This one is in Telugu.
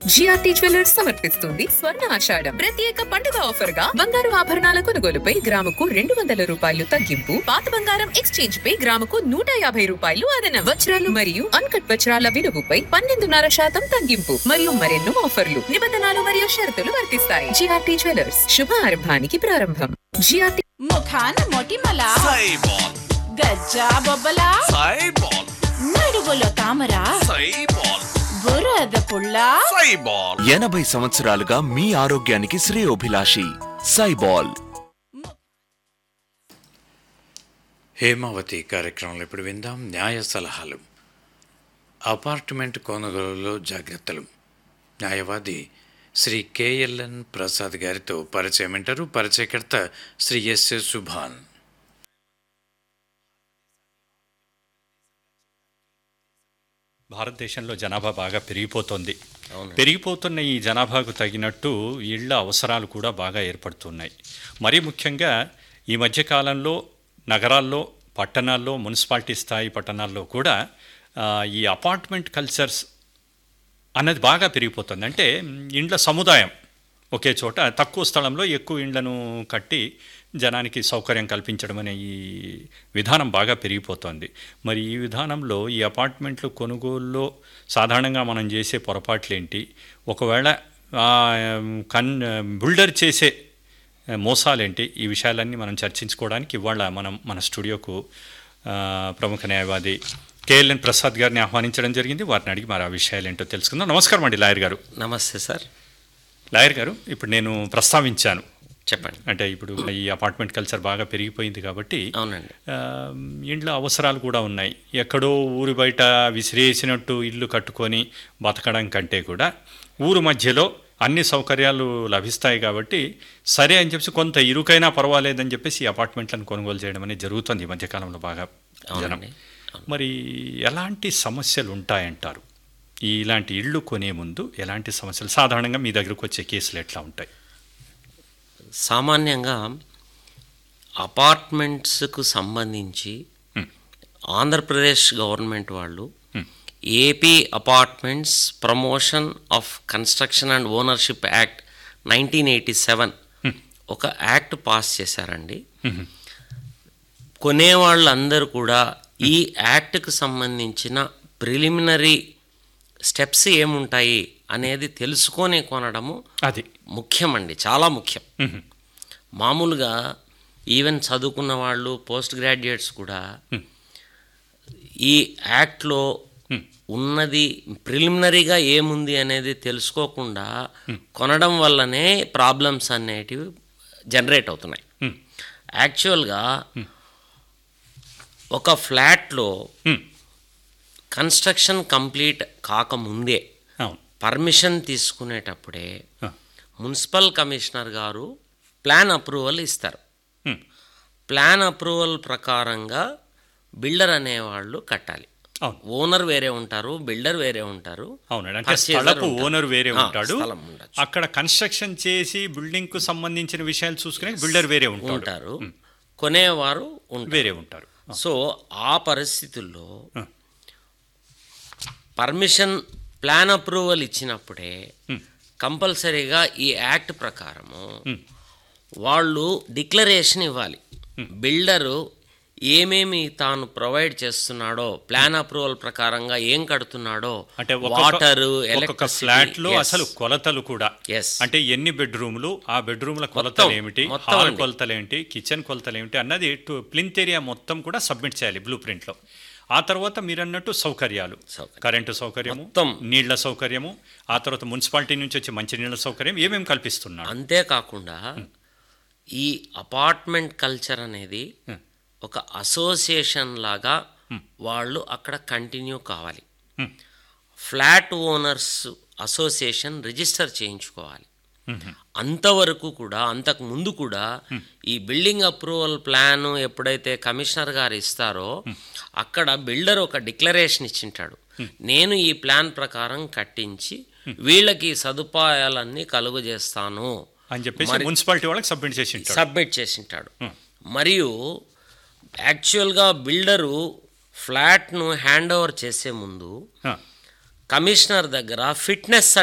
జిఆర్టీ జ్యువెలర్స్ సమర్పిస్తుంది స్వర్ణ ఆషాఢం ప్రత్యేక పండుగ ఆఫర్ గా బంగారు ఆభరణాల కొనుగోలుపై గ్రాముకు రెండు వందల రూపాయలు తగ్గింపు పాత బంగారం ఎక్స్చేంజ్ పై గ్రాముకు నూట యాభై రూపాయలు అదన వజ్రాలు మరియు అన్కట్ వజ్రాల విలువపై పన్నెండున్నర శాతం తగ్గింపు మరియు మరెన్నో ఆఫర్లు నిబంధనలు మరియు షరతులు వర్తిస్తాయి జిఆర్టీ జ్యువెలర్స్ శుభ ఆరంభానికి ప్రారంభం జిఆర్టీ ముఖాన మొటిమల సైబాల్ గజ్జా బొబ్బల సైబాల్ నడుగులో తామర సైబాల్ బురద పుల్ల సైబాల్ ఎనభై సంవత్సరాలుగా మీ ఆరోగ్యానికి శ్రేయోభిలాషి సైబాల్ హేమావతి కార్యక్రమంలో ఇప్పుడు విందాం న్యాయ సలహాలు అపార్ట్మెంట్ కొనుగోలులో జాగ్రత్తలు న్యాయవాది శ్రీ కేఎల్ఎన్ ప్రసాద్ గారితో పరిచయం వింటారు పరిచయకర్త శ్రీ ఎస్ఎస్ సుభాన్ భారతదేశంలో జనాభా బాగా పెరిగిపోతుంది పెరిగిపోతున్న ఈ జనాభాకు తగినట్టు ఇళ్ల అవసరాలు కూడా బాగా ఏర్పడుతున్నాయి మరీ ముఖ్యంగా ఈ మధ్య కాలంలో నగరాల్లో పట్టణాల్లో మున్సిపాలిటీ స్థాయి పట్టణాల్లో కూడా ఆ, ఈ అపార్ట్మెంట్ కల్చర్స్ అన్నది బాగా పెరిగిపోతుంది అంటే మ్, ఇండ్ల సముదాయం ఒకే చోట తక్కువ స్థలంలో ఎక్కువ ఇండ్లను కట్టి జనానికి సౌకర్యం కల్పించడం అనే ఈ విధానం బాగా పెరిగిపోతుంది మరి ఈ విధానంలో ఈ అపార్ట్మెంట్లు కొనుగోలులో సాధారణంగా మనం చేసే పొరపాట్లేంటి ఒకవేళ ఆ, కన్ బిల్డర్ చేసే మోసాలేంటి ఈ విషయాలన్నీ మనం చర్చించుకోవడానికి ఇవాళ మనం మన స్టూడియోకు ఆ, ప్రముఖ న్యాయవాది కేఎల్ఎన్ ప్రసాద్ గారిని ఆహ్వానించడం జరిగింది వారిని అడిగి మరి ఆ విషయాలు ఏంటో తెలుసుకుందాం నమస్కారం అండి లాయర్ గారు నమస్తే సార్ లాయర్ గారు ఇప్పుడు నేను ప్రస్తావించాను చెప్పండి అంటే ఇప్పుడు ఈ అపార్ట్మెంట్ కల్చర్ బాగా పెరిగిపోయింది కాబట్టి అవునండి ఆ, ఇంట్లో అవసరాలు కూడా ఉన్నాయి ఎక్కడో ఊరి బయట విసిరేసినట్టు ఇల్లు కట్టుకొని బతకడం కంటే కూడా ఊరు మధ్యలో అన్ని సౌకర్యాలు లభిస్తాయి కాబట్టి సరే అని చెప్పేసి కొంత ఇరుకైనా పర్వాలేదని చెప్పేసి ఈ అపార్ట్మెంట్లను కొనుగోలు చేయడం అనేది జరుగుతుంది ఈ మధ్యకాలంలో బాగా జనం అవునండి మరి ఎలాంటి సమస్యలు ఉంటాయంటారు ఈ ఇలాంటి ఇళ్ళు కొనే ముందు ఎలాంటి సమస్యలు సాధారణంగా మీ దగ్గరకు వచ్చే కేసులు ఎట్లా ఉంటాయి సామాన్యంగా అపార్ట్మెంట్స్కు సంబంధించి Hmm. ఆంధ్రప్రదేశ్ గవర్నమెంట్ వాళ్ళు Hmm. AP apartments promotion of construction and ownership act nineteen eighty seven ఒక యాక్ట్ పాస్ చేశారండి కొనేవాళ్ళందరూ కూడా ఈ యాక్ట్కు సంబంధించిన ప్రిలిమినరీ స్టెప్స్ ఏముంటాయి అనేది తెలుసుకొని కొనడము అది ముఖ్యమండి చాలా ముఖ్యం మామూలుగా ఈవెన్ చదువుకున్న వాళ్ళు పోస్ట్ గ్రాడ్యుయేట్స్ కూడా ఈ యాక్ట్లో ఉన్నది ప్రిలిమినరీగా ఏముంది అనేది తెలుసుకోకుండా కొనడం వల్లనే ప్రాబ్లమ్స్ అనేటివి జనరేట్ అవుతున్నాయి యాక్చువల్గా ఒక ఫ్లాట్లో Hmm. కన్స్ట్రక్షన్ కంప్లీట్ కాకముందే అవును పర్మిషన్ తీసుకునేటప్పుడే ఆ. మున్సిపల్ కమిషనర్ గారు ప్లాన్ అప్రూవల్ ఇస్తారు Hmm. ప్లాన్ అప్రూవల్ ప్రకారంగా బిల్డర్ అనేవాళ్ళు కట్టాలి అవును ఓనర్ వేరే ఉంటారు బిల్డర్ వేరే ఉంటారు అవునండి అంటే purchaser స్థలపు ఉంటారు. ఓనర్ వేరే ఆ, ఉంటాడు స్థలం ఉండొచ్చు. అక్కడ కన్స్ట్రక్షన్ చేసి బిల్డింగ్ కు సంబంధించిన విషయాలు చూసుకునే బిల్డర్ వేరే ఉంటాడు ఉంటారు కొనేవారు ఉంటారు వేరే ఉంటారు సో ఆ పరిస్థితుల్లో ఆ. పర్మిషన్ ప్లాన్ అప్రూవల్ ఇచ్చినప్పుడే కంపల్సరీగా ఈ యాక్ట్ ప్రకారము వాళ్ళు డిక్లరేషన్ ఇవ్వాలి బిల్డరు ఏమేమి తాను ప్రొవైడ్ చేస్తున్నాడో ప్లాన్ అప్రూవల్ ప్రకారంగా ఏం కడుతున్నాడో అంటే వాటర్ ఒక్కొక్క ఫ్లాట్ లో అసలు కొలతలు కూడా Yes. అంటే ఎన్ని బెడ్రూమ్లు ఆ బెడ్రూమ్ల కొలతలు మొత్తం, ఏమిటి మొత్తం హాల్ అండి. కొలతలు ఏంటి కిచెన్ కొలతలు ఏమిటి అన్నది ప్లింత్ ఏరియా మొత్తం కూడా సబ్మిట్ చేయాలి బ్లూ ప్రింట్ లో ఆ తర్వాత మీరు అన్నట్టు సౌకర్యాలు సౌకర్యం. కరెంటు సౌకర్యము మొత్తం. నీళ్ల సౌకర్యము ఆ తర్వాత మున్సిపాలిటీ నుంచి వచ్చే మంచి నీళ్ల సౌకర్యం ఏమేమి కల్పిస్తున్నాడు అంతేకాకుండా ఈ అపార్ట్మెంట్ కల్చర్ అనేది ఒక అసోసియేషన్ లాగా వాళ్ళు అక్కడ కంటిన్యూ కావాలి ఫ్లాట్ ఓనర్స్ అసోసియేషన్ రిజిస్టర్ చేయించుకోవాలి అంతవరకు కూడా అంతకు ముందు కూడా ఈ బిల్డింగ్ అప్రూవల్ ప్లాన్ ఎప్పుడైతే కమిషనర్ గారు ఇస్తారో అక్కడ బిల్డర్ ఒక డిక్లరేషన్ ఇచ్చింటాడు నేను ఈ ప్లాన్ ప్రకారం కట్టించి వీళ్ళకి ఈ సదుపాయాలన్నీ కలుగు చేస్తాను అని చెప్పేసి మరి- మున్సిపాలిటీ వాళ్ళకి సబ్మిట్ చేసి ఉంటాడు సబ్మిట్ చేసింటాడు మరియు యాక్చువల్గా బిల్డరు ఫ్లాట్ను హ్యాండ్ ఓవర్ చేసే ముందు ఆ. కమిషనర్ దగ్గర ఫిట్నెస్